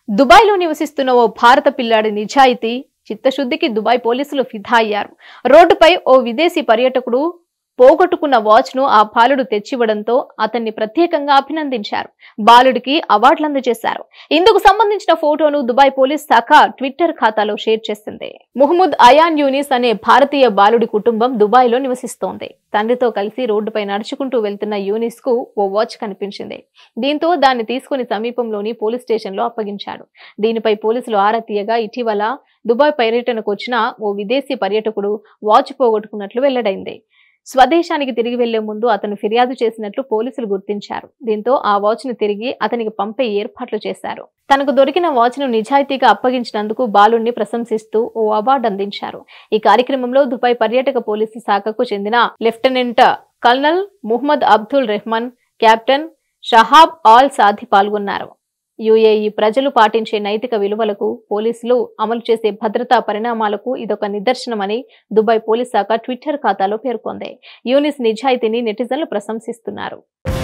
దుబాయ్లో నివసిస్తున్న ఓ భారత పిల్లాడి నిజాయితీ చిత్తశుద్ధికి దుబాయ్ పోలీసులు ఫిదా అయ్యారు రోడ్డుపై ఓ విదేశీ పర్యాటకుడు పోగొట్టుకున్న వాచ్ ను ఆ బాలుడు తెచ్చివ్వడంతో అతన్ని ప్రత్యేకంగా అభినందించారు బాలుడికి అవార్డులు అందజేశారు ఇందుకు సంబంధించిన ఫోటోను దుబాయ్ పోలీస్ శాఖ ట్విట్టర్ ఖాతాలో షేర్ చేసింది ముహమ్మద్ అయాన్ యూనిస్ అనే భారతీయ బాలుడి కుటుంబం దుబాయ్ లో నివసిస్తోంది తండ్రితో కలిసి రోడ్డుపై నడుచుకుంటూ వెళ్తున్న యూనిస్ కు ఓ వాచ్ కనిపించింది దీంతో దాన్ని తీసుకుని సమీపంలోని పోలీస్ స్టేషన్ లో అప్పగించాడు దీనిపై పోలీసులు ఆరా తీయగా ఇటీవల దుబాయ్ పర్యటనకు వచ్చిన ఓ విదేశీ పర్యాటకుడు వాచ్ పోగొట్టుకున్నట్లు వెల్లడైంది స్వదేశానికి తిరిగి వెళ్లే ముందు అతను ఫిర్యాదు చేసినట్లు పోలీసులు గుర్తించారు దీంతో ఆ వాచ్ ను తిరిగి అతనికి పంపే ఏర్పాట్లు చేశారు తనకు దొరికిన వాచ్ ను నిజాయితీగా అప్పగించినందుకు బాలుణ్ణి ప్రశంసిస్తూ ఓ అవార్డు అందించారు ఈ కార్యక్రమంలో దుబాయ్ పర్యాటక పోలీసు శాఖకు చెందిన lieutenant colonel Muhammad Abdul Rahman captain Shahab Al Sadi పాల్గొన్నారు యుఏఈ ప్రజలు పాటించే నైతిక విలువలకు పోలీసులు అమలు చేసే భద్రతా పరిణామాలకు ఇదొక నిదర్శనమని దుబాయ్ పోలీస్ శాఖ ట్విట్టర్ ఖాతాలో పేర్కొంది యూనిస్ నిజాయితీని నెటిజన్లు ప్రశంసిస్తున్నారు